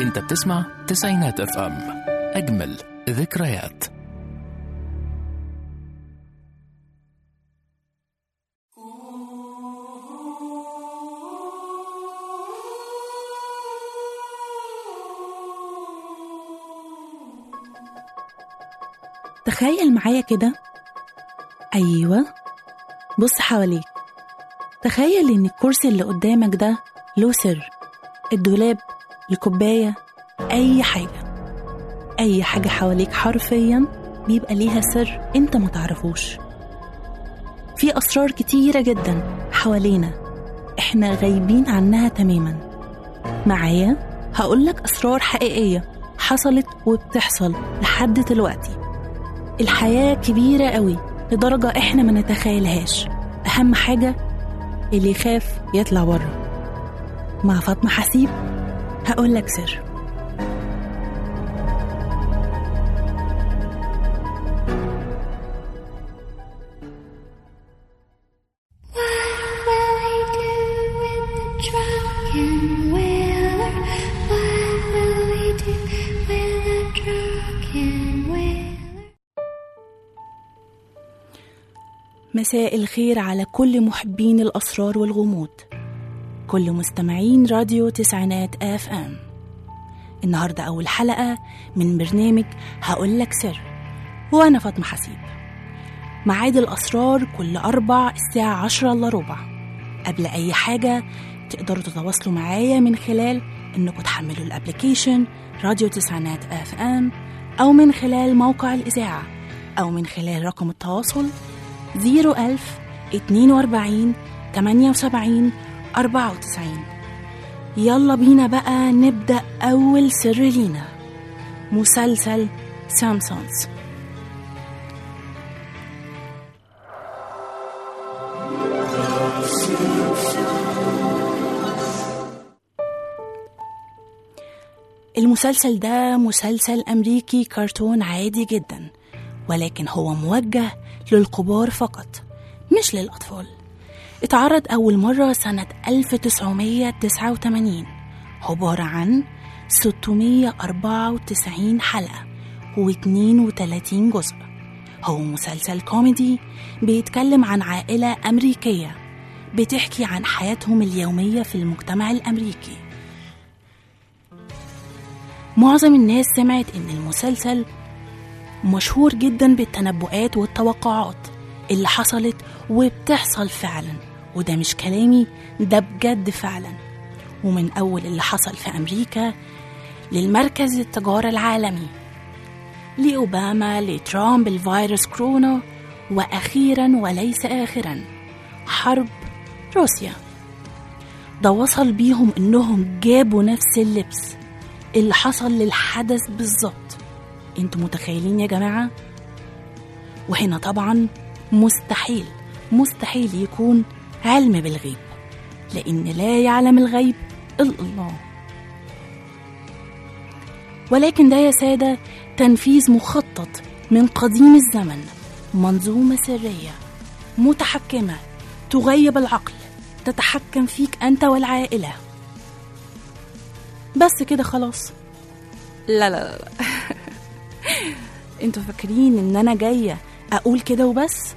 انت بتسمع تسعينات اف ام اجمل ذكريات تخيل معايا كده أيوة بص حواليك تخيل إن الكرسي اللي قدامك ده له سر الدولاب الكوباية أي حاجة أي حاجة حواليك حرفيا بيبقى ليها سر أنت ما تعرفوش في أسرار كتيرة جدا حوالينا إحنا غايبين عنها تماما معايا هقولك أسرار حقيقية حصلت وبتحصل لحد دلوقتي الحياة كبيرة قوي لدرجة إحنا ما نتخيلهاش أهم حاجة اللي يخاف يطلع بره مع فاطمة حسيب هقول لك سر What will we do with the drunken whaler? What will we do with the drunken whaler? مساء الخير على كل محبين الأسرار والغموض كل مستمعين راديو تسعينات اف ام النهاردة أول حلقة من برنامج هقول لك سر وأنا فاطمة حسيب ميعاد الأسرار كل أربع الساعة عشرة إلا ربع قبل أي حاجة تقدروا تتواصلوا معايا من خلال إنكم تحملوا الأبليكيشن راديو تسعينات اف ام أو من خلال موقع الإذاعة أو من خلال رقم التواصل 01000 42 78 94 يلا بينا بقى نبدأ أول سر لينا مسلسل سامسونز المسلسل ده مسلسل أمريكي كرتون عادي جدا ولكن هو موجه للكبار فقط مش للأطفال اتعرض أول مرة سنة 1989 عبارة عن 694 حلقة و32 جزء هو مسلسل كوميدي بيتكلم عن عائلة أمريكية بتحكي عن حياتهم اليومية في المجتمع الأمريكي معظم الناس سمعت إن المسلسل مشهور جدا بالتنبؤات والتوقعات اللي حصلت وبتحصل فعلا وده مش كلامي ده بجد فعلا ومن أول اللي حصل في أمريكا للمركز التجارة العالمي لأوباما لترامب الفيروس كورونا وأخيرا وليس آخرا حرب روسيا ده وصل بيهم إنهم جابوا نفس اللبس اللي حصل للحدث بالظبط انتوا متخيلين يا جماعة؟ وهنا طبعا مستحيل مستحيل يكون علم بالغيب لأن لا يعلم الغيب إلا الله ولكن ده يا سادة تنفيذ مخطط من قديم الزمن منظومة سرية متحكمة تغيب العقل تتحكم فيك أنت والعائلة بس كده خلاص لا لا لا, لا. انتوا فاكرين ان انا جايه اقول كده وبس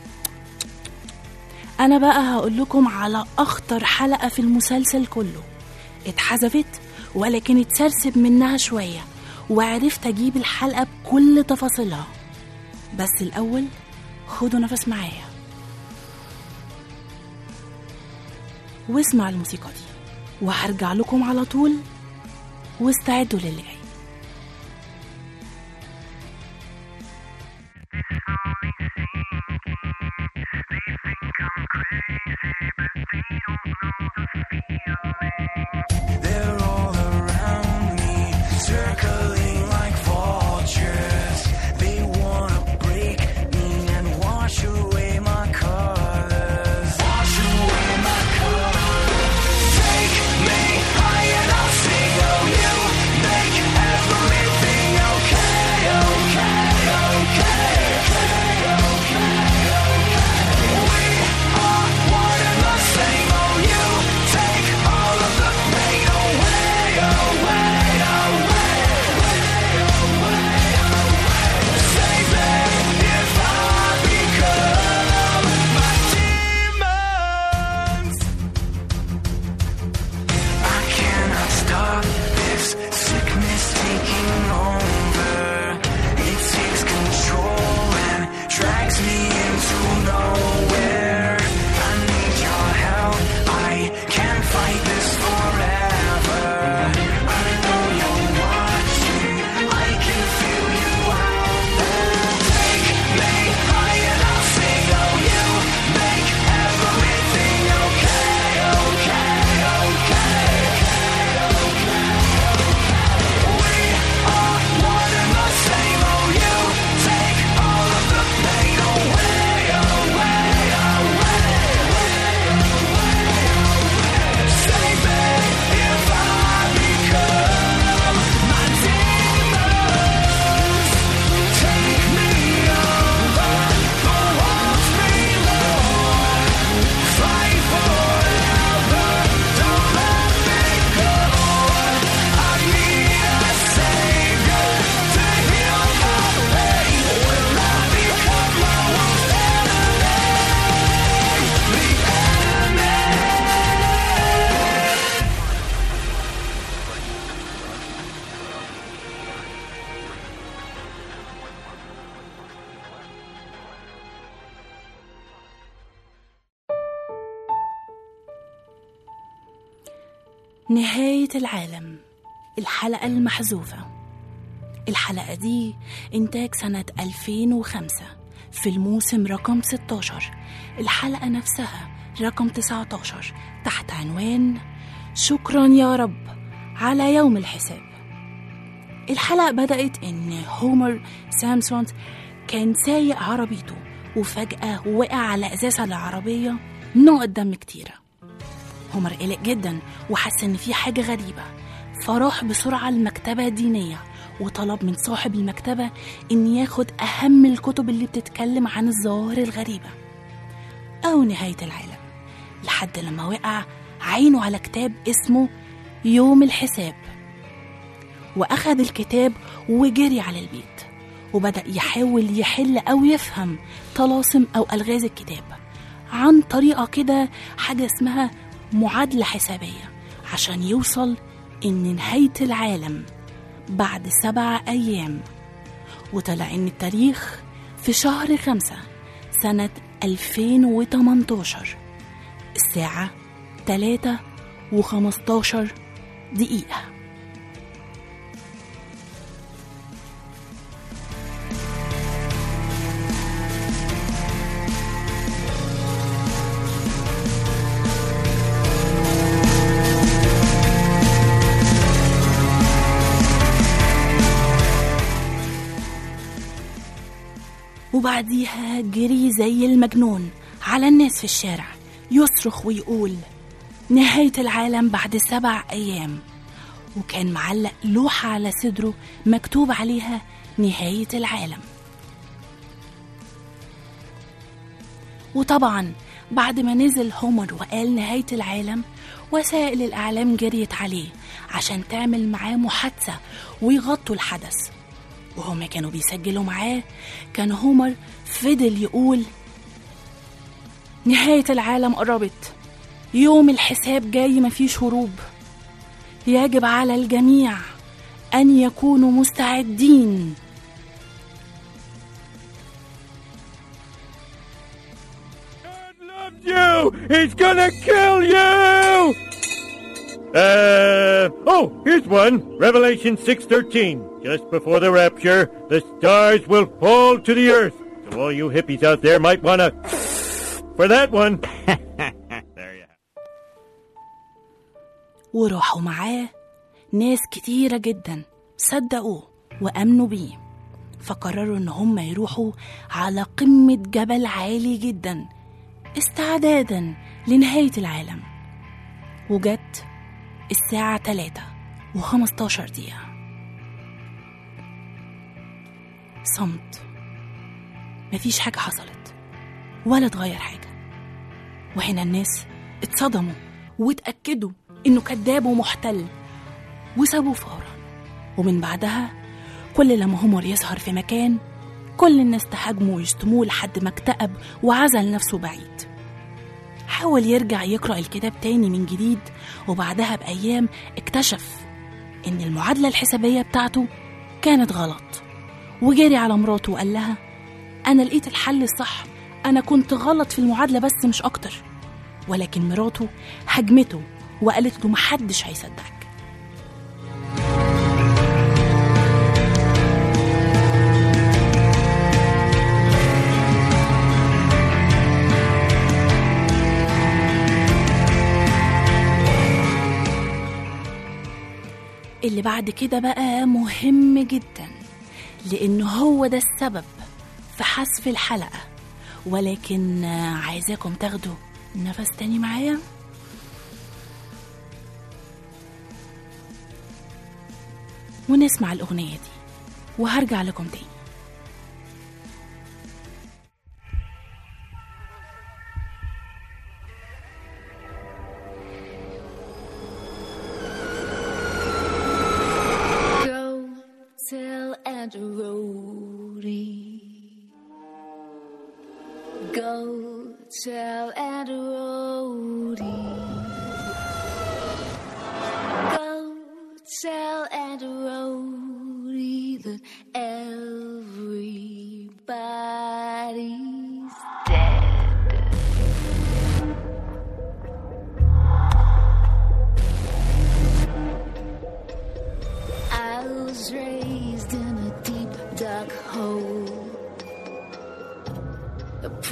انا بقى هقول لكم على اخطر حلقه في المسلسل كله اتحذفت ولكن اتسرسب منها شويه وعرفت اجيب الحلقه بكل تفاصيلها بس الاول خدوا نفس معايا واسمع الموسيقى دي وهرجع لكم على طول واستعدوا للي جاي They're all around me, circling like vultures. They wanna break me and wash away my colors. Wash away my colors. Take me high and I'll sing. Oh, you make نهاية العالم الحلقة المحذوفة الحلقة دي إنتاج سنة 2005 في الموسم رقم 16 الحلقة نفسها رقم 19 تحت عنوان شكرا يا رب على يوم الحساب الحلقة بدأت إن هومر سامسون كان سايق عربيته وفجأة وقع على إزازة العربية نقط دم كتيرة هومر قلق جدا وحس إن في حاجة غريبة فراح بسرعة المكتبة الدينية وطلب من صاحب المكتبة إن ياخد أهم الكتب اللي بتتكلم عن الظواهر الغريبة أو نهاية العالم لحد لما وقع عينه على كتاب اسمه يوم الحساب وأخذ الكتاب وجري على البيت وبدأ يحاول يحل أو يفهم طلاسم أو ألغاز الكتاب عن طريقة كده حاجة اسمها معادلة حسابية عشان يوصل إن نهاية العالم بعد سبع أيام وطلع إن التاريخ في شهر خمسة سنة 2018 الساعة تلاتة وخمستاشر دقيقة وبعديها جري زي المجنون على الناس في الشارع يصرخ ويقول نهاية العالم بعد سبع أيام وكان معلق لوحة على صدره مكتوب عليها نهاية العالم وطبعا بعد ما نزل هومر وقال نهاية العالم وسائل الإعلام جريت عليه عشان تعمل معاه محادثة ويغطوا الحدث وهما كانوا بيسجلوا معاه كان هومر فضل يقول نهاية العالم قربت يوم الحساب جاي مفيش هروب يجب على الجميع أن يكونوا مستعدين you! He's gonna kill you! Uh, oh, here's one. Revelation 6.13. Just before the rapture, the stars will fall to the earth. So all you hippies out there might wanna... For that one. there you have وراحوا معاه ناس كتيرة جدا صدقوه وأمنوا بيه فقرروا إن هم يروحوا على قمة جبل عالي جدا استعدادا لنهاية العالم وجت الساعة تلاتة وخمستاشر دقيقة صمت مفيش حاجة حصلت ولا اتغير حاجة وهنا الناس اتصدموا واتأكدوا إنه كذاب ومحتل وسابوه فورا ومن بعدها كل لما هومر يظهر في مكان كل الناس تهاجمه ويشتموه لحد ما اكتئب وعزل نفسه بعيد حاول يرجع يقرأ الكتاب تاني من جديد وبعدها بأيام اكتشف إن المعادلة الحسابية بتاعته كانت غلط وجري على مراته وقال لها أنا لقيت الحل الصح أنا كنت غلط في المعادلة بس مش أكتر ولكن مراته هجمته وقالت له محدش هيصدقك اللي بعد كده بقى مهم جدا لأنه هو ده السبب في حذف الحلقة ولكن آه، عايزاكم تاخدوا نفس تاني معايا ونسمع الأغنية دي وهرجع لكم تاني Go tell Andrew Rhodey. Go tell Andrew Rhodey. Go tell Andrew Rhodey that everybody's dead.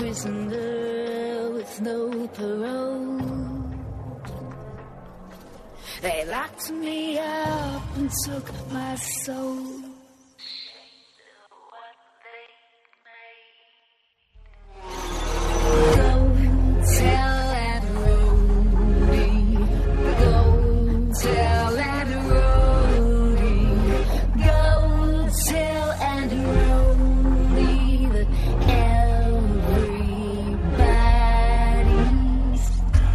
prisoner with no parole. They locked me up and took my soul. Go tell that roadie. Go tell that roadie. Go tell and roadie that everybody's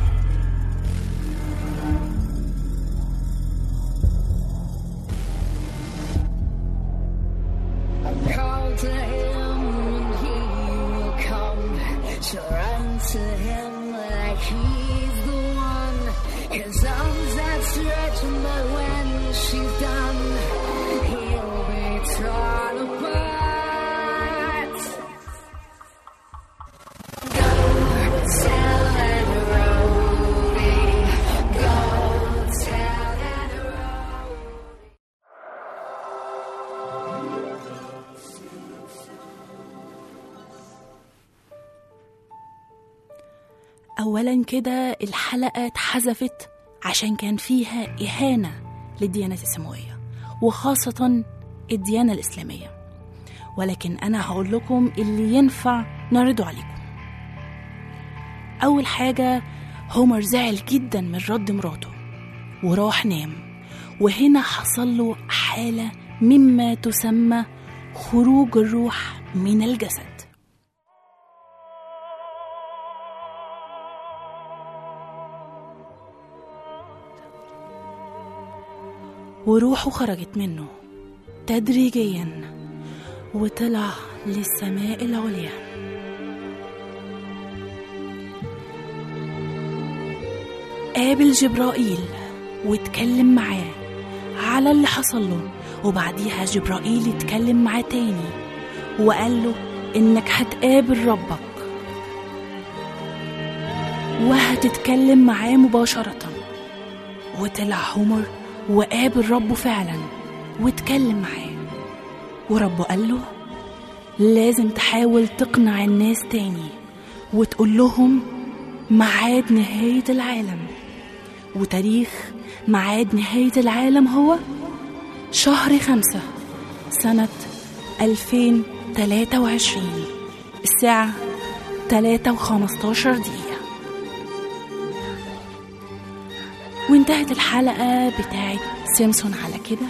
Call to him and he will come. So run to him like he's the one. His arms outstretched, but when she's done, he'll be torn apart. Go tell that roadie. Go tell that roadie. أولا كده الحلقة اتحذفت عشان كان فيها إهانة للديانات السماوية وخاصة الديانة الإسلامية ولكن أنا هقول لكم اللي ينفع نعرضه عليكم أول حاجة هومر زعل جدا من رد مراته وراح نام وهنا حصل له حالة مما تسمى خروج الروح من الجسد وروحه خرجت منه تدريجيا وطلع للسماء العليا قابل جبرائيل واتكلم معاه على اللي حصل له وبعديها جبرائيل اتكلم معاه تاني وقال له انك هتقابل ربك وهتتكلم معاه مباشرة وطلع عمر وقابل ربه فعلا واتكلم معاه وربه قال له لازم تحاول تقنع الناس تاني وتقول لهم ميعاد نهاية العالم وتاريخ ميعاد نهاية العالم هو شهر خمسة سنة 2023 الساعة 3 و15 دقيقة وانتهت الحلقة بتاعت سيمسون على كده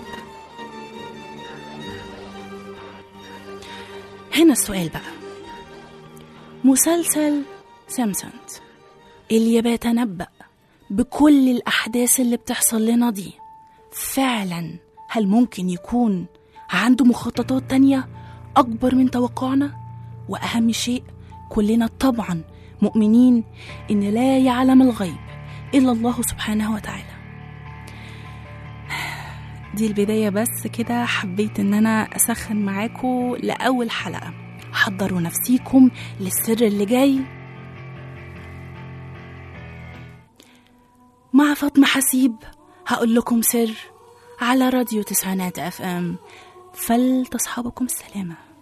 هنا السؤال بقى مسلسل سيمسونز اللي بيتنبأ بكل الأحداث اللي بتحصل لنا دي فعلا هل ممكن يكون عنده مخططات تانية أكبر من توقعنا وأهم شيء كلنا طبعا مؤمنين إن لا يعلم الغيب إلا الله سبحانه وتعالى دي البداية بس كده حبيت إن أنا أسخن معاكم لأول حلقة حضروا نفسيكم للسر اللي جاي مع فاطمة حسيب هقول لكم سر على راديو تسعينات اف ام فلتصحبكم السلامه